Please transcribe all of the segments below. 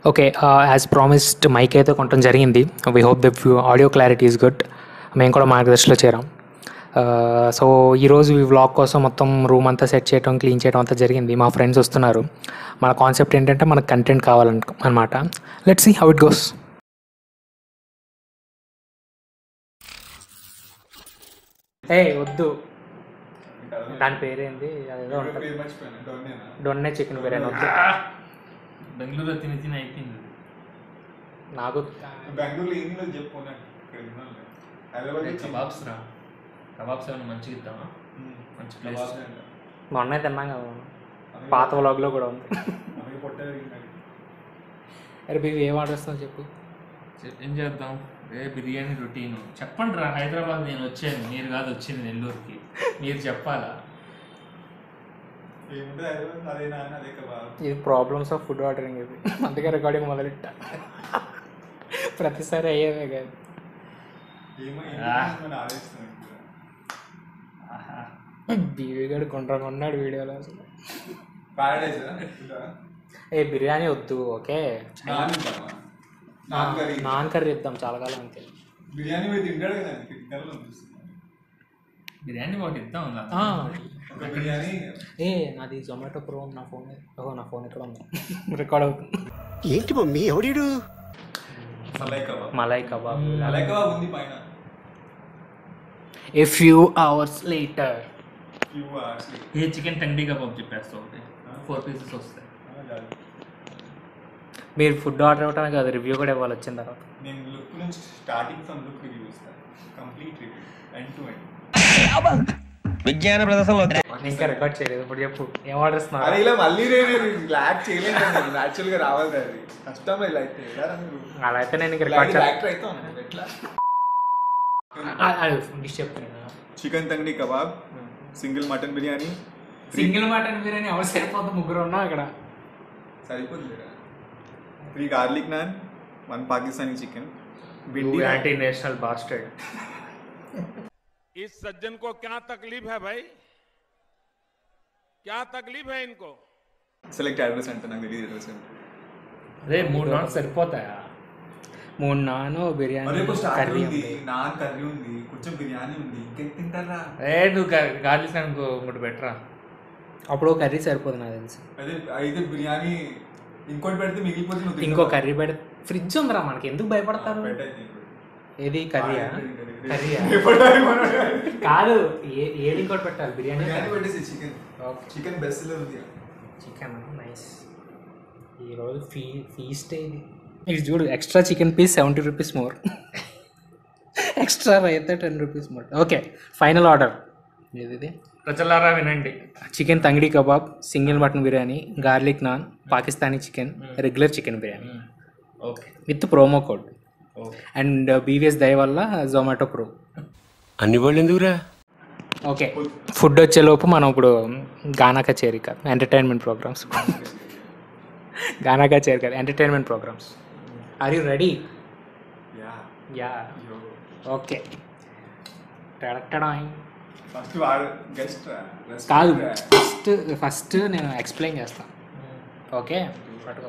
Okay as promised mic అయితే కొనడం జరిగింది we hope the audio clarity is good మేము కూడా మార్గదర్శిలో చేరాం సో ఈరోజు ఈ వ్లాగ్ కోసం మొత్తం రూమ్ అంతా సెట్ చేయడం క్లీన్ చేయడం అంతా జరిగింది మా ఫ్రెండ్స్ వస్తున్నారు మన కాన్సెప్ట్ ఏంటంటే మనకు కంటెంట్ కావాలన్ అనమాట let's see how it goes ఏ వద్దు దాని పేరేంది అదేదో ఉంటుంది డొన్నే చికెన్ బిర్యానీ వద్దు బెంగళూరులో తిని తిని అయిపోయింది నాకు బెంగళూరులో ఏంది లేదు చెప్పు నాకు ఇక్కడ విన్నాను హైదరాబాద్ అదే కబాబ్స్ రా కబాబ్స్ ఏమైనా మంచిగా ఇద్దామా మంచి ప్లేస్ మొన్నే తిన్నాం కదా పాత వ్లాగ్లో కూడా ఉంది మనకి పొట్టారు అరే బేబీ ఏం ఆర్డర్ వస్తుందో చెప్పు ఏం చేద్దాం ఏ బిర్యానీ రొటీన్ చెప్పండి రా హైదరాబాద్ నేను వచ్చాను మీరు కాదు వచ్చింది నెల్లూరుకి మీరు చెప్పాలా ఏముంటుంది హైదరాబాద్ అదే నాన్న అదే కబాబ్ ఇది ప్రాబ్లమ్స్ ఆఫ్ ఫుడ్ ఆర్డరింగ్ ఇది అందుకే రికార్డింగ్ మొదలెట్టా ప్రతిసారి అయ్యేవే కాదు ఏమో ఆ. ఏమో ఆలోచిస్తున్నాను ఆహా. బీవీ గడు కొండ్ర కొన్నాడు వీడియోలో అసలు ప్యారడైజ్ ఏ బిర్యానీ వద్దు ఓకే నాన్ ఇద్దామా? నాన్ కర్రీ నాన్ కర్రీ ఇద్దాం చాలా కాలం అంతే బిర్యానీ పోయి తింటాడు కదా తింటారు అనిపిస్తుంది బిర్యానీ ఒకటి ఇద్దాం రా. ఆ, ఒక బిర్యానీ ఏ నాది జొమాటో ప్రో నా ఫోన్ ఓహో నా ఫోన్ ఇక్కడ ఉంది రికార్డ్ అవుతుంది ఏంటి మమ్మీ ఎవడీడు మలై కబాబ్ మలై కబాబ్ మలై కబాబ్ ఉంది పైన a few hours later few hours a chicken tangdi kebab చెప్పేస్తా ఒకటి ఫోర్ పీసెస్ వస్తాయి మీరు ఫుడ్ ఆర్డర్ ఇవ్వడానికి అది రివ్యూ కూడా ఇవ్వాలి వచ్చిన తర్వాత నేను లుక్ నుంచి స్టార్టింగ్ ఫ్రమ్ లుక్ రివ్యూ ఇస్తాను complete review end to end విజ్ఞాన ప్రదర్శనలో ఇంకా రికార్డ్ చేయలేదు ఇప్పుడు చెప్పు ఏం ఆర్డర్ ఇస్తున్నారు అరే ఇలా మళ్ళీ నేను లాక్ చేయలేను యాక్చువల్ గా రావాలి అది కష్టం ఇలా అయితే ఎలా రా మీరు అలా అయితే నేను ఇంకా రికార్డ్ యాక్టర్ అవుతాం ఎట్లా డిష్ చెప్తున్నాను chicken tangdi kebab single mutton biryani single mutton biryani ఎవరు సరిపోతుంది ముగ్గురు ఉన్నాం ఇక్కడ సరిపోతుంది three garlic naan one Pakistani chicken బిండి యాంటీ నేషనల్ బాస్టర్డ్ इस सज्जन को क्या तकलीफ है भाई क्या तकलीफ है इनको సెలెక్ట్ అడ్రస్ అంటే నాకు తెలియదు అడ్రస్ అదే మూడు నాట్స్ సరిపోతాయా మూడు నాను బిర్యానీ కర్రీ ఉంది నాన్ కర్రీ ఉంది కొంచెం బిర్యానీ ఉంది ఇంకేం తింటారా ఏ నువ్వు గార్లిక్ అనుకో ఇంకోటి బెటరా అప్పుడు కర్రీ సరిపోదు నాకు తెలిసి అదే అయితే బిర్యానీ ఇంకోటి పెడితే మిగిలిపోతే నువ్వు ఇంకో కర్రీ పెడితే ఫ్రిడ్జ్ ఉందిరా మనకి ఎందుకు భయపడతారు ఏది కర్రీయా కర్రీయా కాదు ఏ ఏది ఇంకోటి పెట్టాలి బిర్యానీ బిర్యానీ పెట్టేసి చికెన్ ఓకే చికెన్ బెస్ట్ ఉంది చికెన్ నైస్ ఈరోజు ఫీ ఫీస్ట్ ఇది ఇది చూడు extra chicken piece seventy rupees more extra అయితే ten rupees more okay final order ఏది ప్రజలారా వినండి chicken tangdi kebab single mutton biryani garlic naan Pakistani chicken regular chicken biryani okay with promo code okay and బీవీఎస్ దయ వల్ల జొమాటో ప్రో అన్ని వాళ్ళు ఎందుకురా ఓకే ఫుడ్ వచ్చేలోపు మనం ఇప్పుడు గానా కచేరీ కాదు ఎంటర్టైన్మెంట్ ప్రోగ్రామ్స్ గానా కచేరీ కాదు entertainment programs are you ready yeah yeah okay టడటడా. ఫస్ట్ వాడు గెస్ట్ కాదు ఫస్ట్ ఫస్ట్ నేను ఎక్స్ప్లెయిన్ చేస్తాను ఓకే పట్టుకో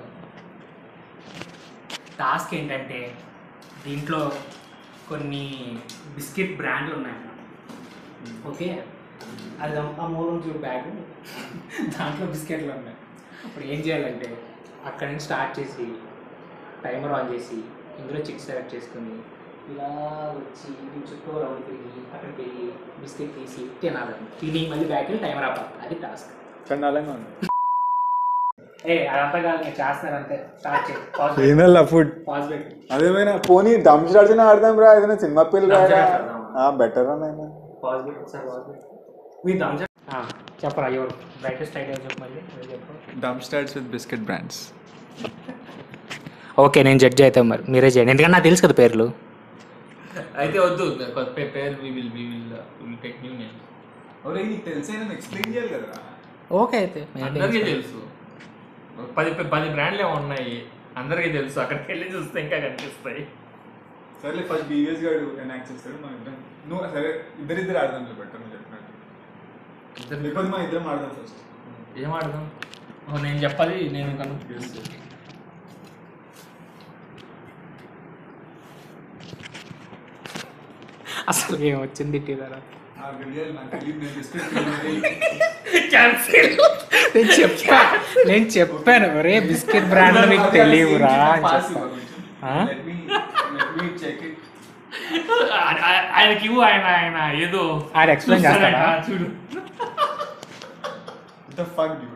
టాస్క్ ఏంటంటే దీంట్లో కొన్ని బిస్కెట్ బ్రాండ్లు ఉన్నాయి ఓకే అది ఆ- ఆ మూలం చూడు బ్యాగ్ దాంట్లో బిస్కెట్లు ఉన్నాయి ఇప్పుడు ఏం చేయాలంటే అక్కడి నుంచి స్టార్ట్ చేసి టైమర్ ఆన్ చేసి ఇందులో చిక్స్ సెలెక్ట్ చేసుకుని ఇలా వచ్చి దీని చుట్టూ రౌండ్ తిరిగి అక్కడికి వెళ్ళి బిస్కెట్ తీసి తినాలి తిని మళ్ళీ బ్యాక్ వెళ్ళి టైమర్ ఆపాలి అది టాస్క్ చండాలంగా ఉంది ఏ అదంతా కాదు నేను చేస్తాను అంతే స్టార్ట్ చేయి పాజ్ పెట్టు. ఏందల్లా ఫుడ్ పాజ్ పెట్టు అదేమైనా పోనీ దమ్ స్టార్ట్స్ ఆడదాం రా ఏదైనా సినిమా పిల్లలు Dum రాగా Charts ఆడదామా? బెటర్ అన్న పాజ్ పెట్టు ఒకసారి పాజ్ పెట్టు మీ దమ్ చెప్పరా ఎవరు బ్రైటెస్ట్ ఐడియా చెప్పు మళ్ళీ నువ్వు చెప్పు dumb starts with biscuit brands okay నేను జడ్జ్ అవుతాను మరి మీరే చేయండి ఎందుకంటే నాకు తెలుసు కదా పేర్లు అయితే వద్దు కొత్త పే- పేరు we will we will will take new name ఒరే నీకు తెలిసైనా ఎక్స్ప్లెయిన్ చేయాలి కదా ఓకే అయితే అందరికీ తెలుసు పది పది బ్రాండ్లు ఏమో ఉన్నాయి అందరికీ తెలుసు అక్కడికి వెళ్ళి చూస్తే ఇంకా కనిపిస్తాయి సరేలే ఫస్ట్ బీవీఎస్ గారు ఎనాక్ట్ చేస్తాడు మన ఇద్దరం నువ్వు సరే ఇద్దరిద్దరు ఆడదాం బెటర్ నువ్వు చెప్పినట్టు ఇద్దరు లేకపోతే మన ఇద్దరం ఆడదాం ఫస్ట్ ఏం ఆడదాం ఓ, నేను చెప్పాలి నేను కను అసలు ఏం వచ్చింది తిట్టిదారా ఆ గడియాలు నాకు తెలియదు నేను బిస్కెట్ తిన్నది. నేను చెప్పా నేను చెప్పాను ఒరే బిస్కెట్ బ్రాండ్ నీకు తెలియవురా అని Pass చెప్పా ఇవ్వు కొంచెం. ఆ? Let me let me check it. ఆ- ఆ- ఆయనకి ఇవ్వు ఆయన ఆయన ఏదో ఆయన explain చేస్తాడా? ఆ, చూడు What the fuck, dude?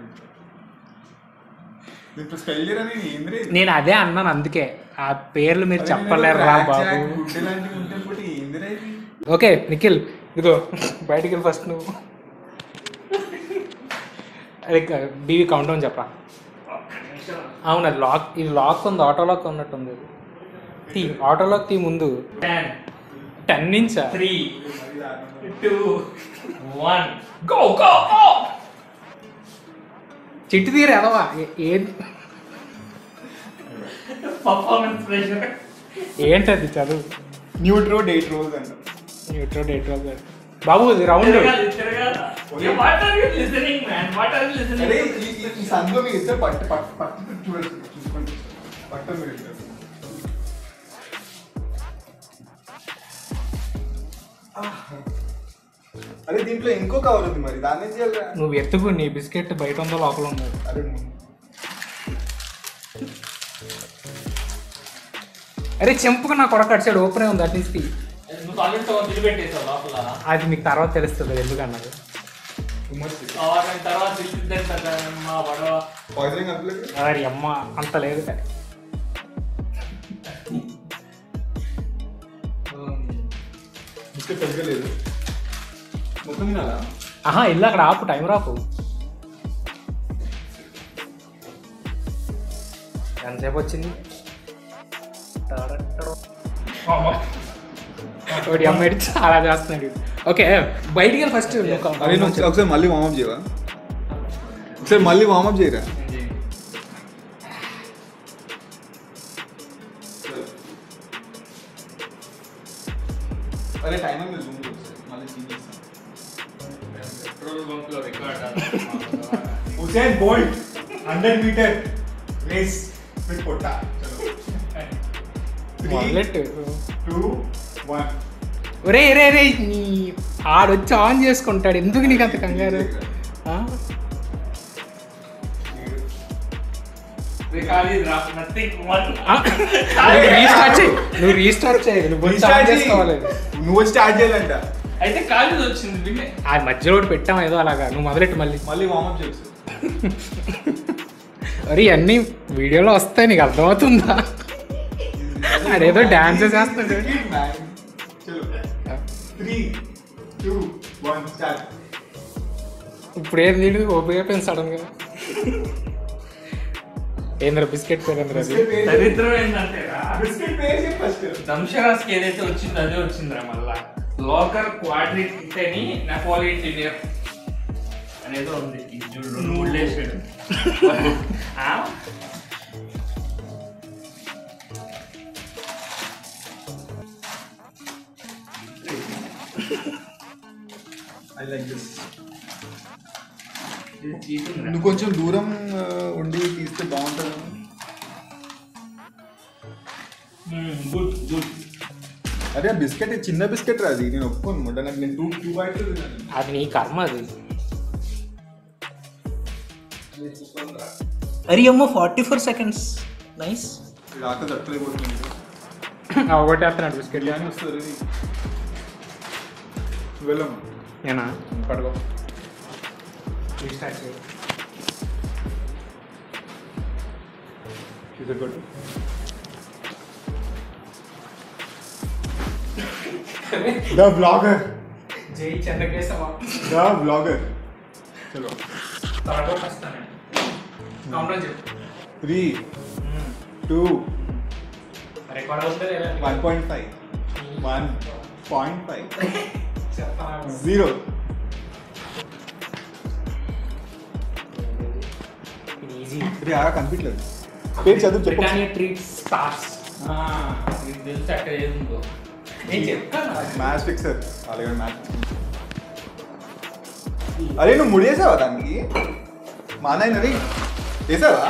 ఇప్పుడు స్పెల్ చేయరని ఏంద్రే నేను అదే అన్నాను అందుకే ఆ పేర్లు మీరు చెప్పలేరు రా బాబు గుడ్డ లాంటివి ఉంటే అనుకుంటే ఏందిరా ఇది ఓకే నిఖిల్ ఇదిగో బయటికి వెళ్ళి ఫస్ట్ నువ్వు అదే బీవీ కౌంట్ డౌన్ చెప్పరా అవును అది లాక్ ఇది లాక్ ఉంది ఆటో లాక్ ఉన్నట్టుంది తీ ఆటో లాక్ తీ ముందు టెన్ టెన్ నుంచా three two one go go go చిట్టి తీరు ఎదవా ఏ- ఏం పర్ఫార్మెన్స్ ప్రెషర్ ఏంటది చదువు న్యూట్రో డేట్ రోజ్ అంట ఎట్రో డేట్ బాబు ఇది రౌండ్ తిరగాలి తిరగాలి what are you listening man what are you అరే లిసనింగ్ ఈ- ఈ- ఈ సందులో మీకు ఇస్తే పట్టు పట్టు పట్టు చూడండి చూసుకోండి పట్టు మీరు ఇద్దరు. అరే దీంట్లో ఇంకో కవర్ ఉంది మరి దాన్ని ఏం చేయాలి నువ్వు ఎత్తుకు నీ బిస్కెట్ బయట ఉందో లోపల ఉందో అరే అరే చెంపుకు నా కొడక అటు సైడ్ ఓపెన్ ఉంది అటు తీసి నువ్వు సాలిడ్ తో నిలబెట్టేసావు లోపల అది మీకు తర్వాత తెలుస్తుంది ఎందుకన్నది వారం తర్వాత తెలిసిద్దని కదా మా గొడవ పాయిజనింగ్ అవ్వలేదు అరే అమ్మ అంత లేదు కానీ. బిస్కెట్ సరిగ్గా లేదు మొత్తం తినాలా ఆహా ఇల్లు అక్కడ ఆపు టైం రాపు ఎంతసేపు వచ్చింది ఒకటి అమ్మాయి చాలా చేస్తున్నాడు ఓకే బయటికి వెళ్ళి ఫస్ట్ అరే నువ్వు ఒకసారి- ఒకసారి మళ్ళీ వార్మప్ చేయవా ఒకసారి మళ్ళీ వార్మప్ చేయరా అరే టైం మీద జూమ్ మళ్ళీ సీన్ చేస్తాను పెట్రోల్ బంక్ లో record Usain Bolt hundred metre race with కొట్టా త్రీ మొదలెట్టు టూ వన్ ఒరే రే రే నీ ఆడొచ్చి ఆన్ చేసుకుంటాడు ఎందుకు నీకు అంత కంగారు ఆ? Record is rough nothing one ఆ? నువ్వు రీస్టార్ట్ చేయి నువ్వు రీస్టార్ట్ చేయి నువ్వు వచ్చి ఆన్ చేసుకోవాలి నువ్వు స్టార్ట్ చేయాలంట అయితే కాలేజ్ వచ్చింది విన్నే ఆ మధ్యలో ఒకటి పెట్టాం ఏదో అలాగా నువ్వు మొదలెట్టు మళ్ళీ మళ్ళీ వార్మప్ చేయొచ్చు అరే అన్నీ వీడియోలో వస్తాయి నీకు అర్థమవుతుందా ఆడేదో డాన్స్ చేస్తాడు త్రీ టూ వన్ స్టార్ట్ ఇప్పుడు ఏం నీడు ఓపిక అయిపోయింది సడన్ గా ఏంద్ర బిస్కెట్ పేరేంద్ర అది దరిద్రం ఏంటంటే బిస్కెట్ పేరు చెప్పు ఫస్ట్ దంశరాజ్కి ఏదైతే వచ్చిందో అదే వచ్చిందిరా మళ్ళా లోకర్ క్వాడ్రిట్ అని నెపోలియన్ డినియర్ అనేదో ఉంది ఇది చూడు రెండు మూడు వేసాడు ఆ? ఐ లైక్ దిస్ ఇది cheating రా. నువ్వు కొంచెం దూరం ఆ, ఉండి తీస్తే బాగుంటుంది Hmm, good, good. అరే ఆ బిస్కెట్ చిన్న బిస్కెట్ రా అది నేను ఒప్పుకోను ముడ్డ నాకు నేను టూ టూ బైట్స్ తిన్నాను అది నీ కర్మ అది అరే అమ్మ ఫార్టీ ఫోర్ సెకండ్స్ నైస్ ఇది ఆకలి తట్టలేకపోతుంది ఒకటి వేస్తున్నాడు బిస్కెట్ బిర్యానీ వస్తుంది ఇది. వెళ్ళమ్మా నేనా పడుకో రీస్టార్ట్ చేయి ఇది కొట్టు ద బ్లాగర్ జై చెన్నకేశవా ద బ్లాగర్ చలో త్వరగా వస్తాను కౌంటర్ చెప్పు త్రీ టూ రికార్డ్ అవుతుంది one point five one point five zero easy ఇది ఆగా కనిపించలేదు పేరు చదువు చెప్పు బ్రిటానియా ట్రీట్ స్టార్స్ ఆ, నీకు తెలిసి అక్కడ ఏదుందో నేను చెప్తాను మ్యాచ్ ఫిక్సర్ అలాగే మ్యాచ్ అరే నువ్వు ముడేసావా దానికి మా నాయన రీ వేసావా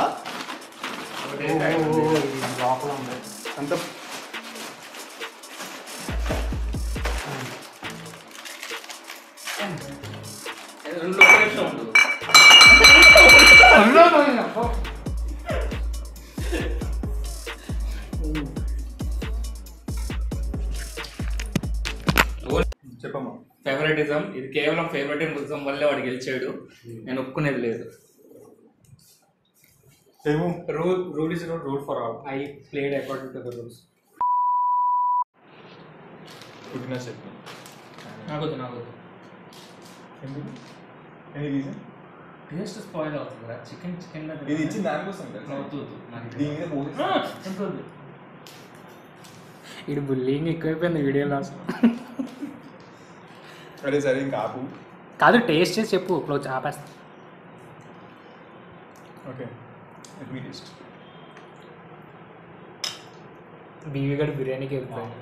లోపల ఉంది అంత చెప్పమ్మా ఫేవరెటిజం ఇది కేవలం ఫేవరెటిజం వల్లే వాడు గెలిచాడు నేను ఒప్పుకునేది లేదు ఏమో rule rule is not rule for all I played according to the rules పుట్టిన చెప్పు నాకొద్దు నాకొద్దు ఎందుకు ఎనీ రీజన్ టేస్ట్ స్పాయిల్ అవుతుంది కదా చికెన్ చికెన్ ఇది ఇచ్చిన దానికోసం కదా దీని మీద పోతే ఇడు బుల్లింగ్ ఎక్కువైపోయింది వీడియోలో అసలు అరే సరే ఇంకా ఆపు కాదు టేస్ట్ చేసి చెప్పు క్లోజ్ ఆపేస్తా ఓకే లెట్ మీ టేస్ట్ బీవీ గడి బిర్యానీకి వెళ్ళిపోయింది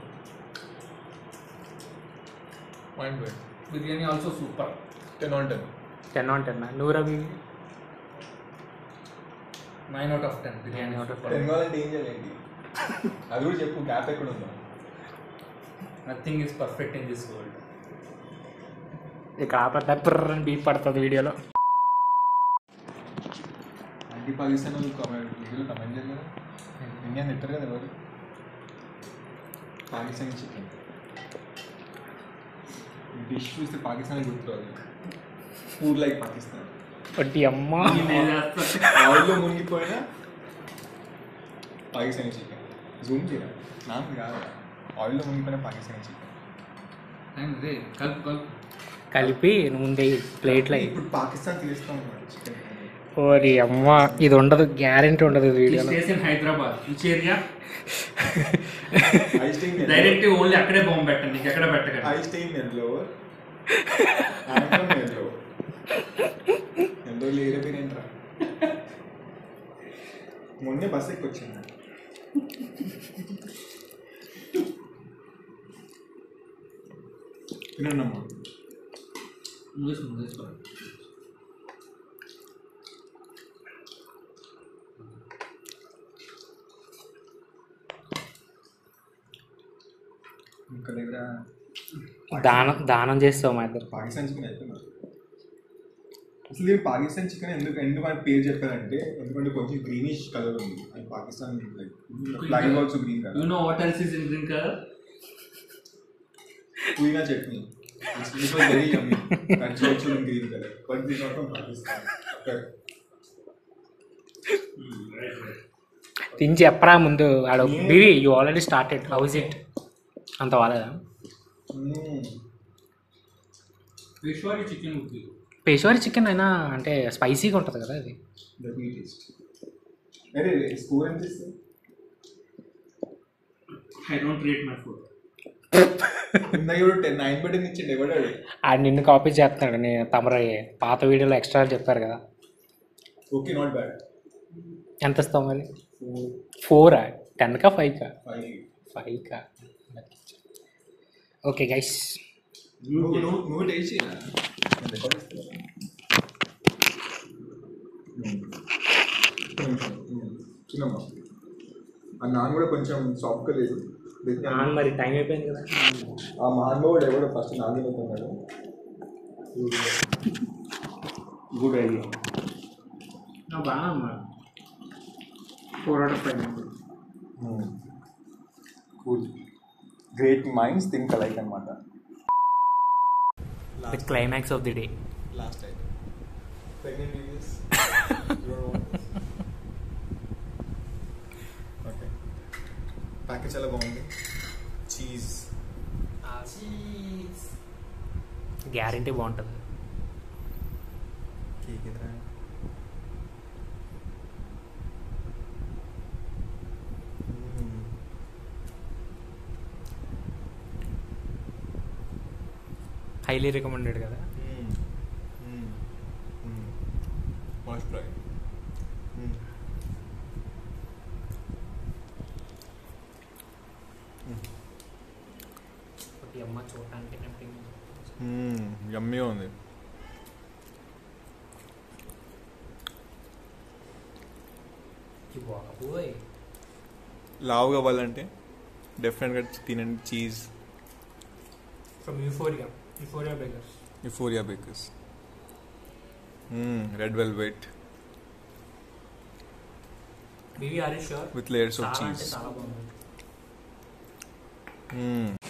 mind blowing biryani also super ten on ten ten on ten నూరా బీవీ nine out of ten biryani out of ten కావాలంటే ఏం చేయాలి అది కూడా చెప్పు గ్యాప్ ఎక్కడ ఉందో nothing is perfect in this world ఇక్కడ ఆపేస్తా పుర్ర అని బీప్ పడుతుంది వీడియోలో యాంటీ పాకిస్తాన్ వాళ్ళు కామెంట్ వీడియోలో కమెంట్ చేయరు కదా ఇండియా తిట్టారు కదా ఎవరు పాకిస్తాన్ చికెన్ డిష్ చూస్తే పాకిస్తాన్ గుర్తురాదు ఫుడ్ లైక్ పాకిస్తాన్ వడ్డీ అమ్మ ఆయిల్లో మునిగిపోయినా పాకిస్తానీ చికెన్ జూమ్ చేయరా నాకు కాదు ఆయిల్లో మునిగిపోయిన పాకిస్తానీ చికెన్ కలుపు కలుపు కలిపి ముందే ప్లేట్లో ఇప్పుడు పాకిస్తాన్ తీస్తాం అన్నమాట చికెన్ ఓరి అమ్మ ఇది ఉండదు గ్యారెంటీ ఉండదు ఇది వీడియోలో stays in Hyderabad which area I stay direct only అక్కడే బాంబు పెట్టండి నీకు ఎక్కడ పెట్టకండి ఐ స్టే ఇన్ ఎల్లోవర్ ఐఎమ్ ఫ్రమ్ ఎల్లో ఎల్లో లేరే పేరు ఏంట్రా మొన్నే బస్ ఎక్కి వచ్చింది తినండి అమ్మా మూసేసుకో, మూసేసుకో. ఇంకా దగ్గర దానం దానం చేస్తావు మా ఇద్దరు పాకిస్తాన్ చికెన్ అయిపోయింది అసలు ఈ పాకిస్తాన్ చికెన్ ఎందుకు ఎందుకు అని పేరు చెప్పారంటే ఎందుకంటే కొంచెం గ్రీనిష్ కలర్ ఉంది అది Pakistan like also green You colour know what else is in green color? Pudina chutney it was very yummy that's also in green colour but this not from Pakistan తిని చెప్పరా ముందు ఆడ బీవీ you already started how's it అంత వాలేదా Peshwari chicken would be. Peshawari chicken అయినా అంటే స్పైసీగా ఉంటుంది కదా అది దట్ మీ టేస్ట్ అరే స్కోర్ ఎంత ఇస్తుంది I don't rate my food. ఇందాక ఇప్పుడు టెన్ నైన్ బట్టి ఇచ్చిండు ఎవడాడు ఆడు నిన్ను కాపీ చేస్తున్నాడు నేను తమరు పాత వీడియోలో ఎక్స్ట్రా చెప్పారు కదా ఓకే నాట్ బ్యాడ్ ఎంత ఇస్తావు మరి ఫోరా టెన్కా ఫైవ్కా ఫైవ్ ఫైవ్కా ఓకే గైస్ నువ్వు నువ్వు నువ్వు టేస్ట్ చేయరా నేను రికార్డ్ ఇస్తాను చిన్నమ్మా ఆ నాన్ కూడా కొంచెం సాఫ్ట్గా లేదు మరి టైం అయిపోయింది కదా ఆ మహానుభావుడు ఎవడో ఫస్ట్ నాన్ తినుకున్నాడు గుడ్ ఐడియా బాగా four out of five cool great minds think like అనమాట the climax of the day last time pregnant babies okay package చాలా బాగుంది చీజ్ గ్యారంటీ బాగుంటుంది కేక్ ఎదురా హైలీ రికమెండెడ్ కదా మస్ట్ ట్రై ఒకటి అమ్మ చూడటానికి tempting. యమ్మీగా ఉంది ఈ బాబోయ్ లావు కావాలంటే డెఫినెట్గా తినండి cheese from Euphoria Euphoria bakers Euphoria bakers red velvet బీవీ are sure with layers of చాలా అంటే చీజ్ చాలా బాగుంది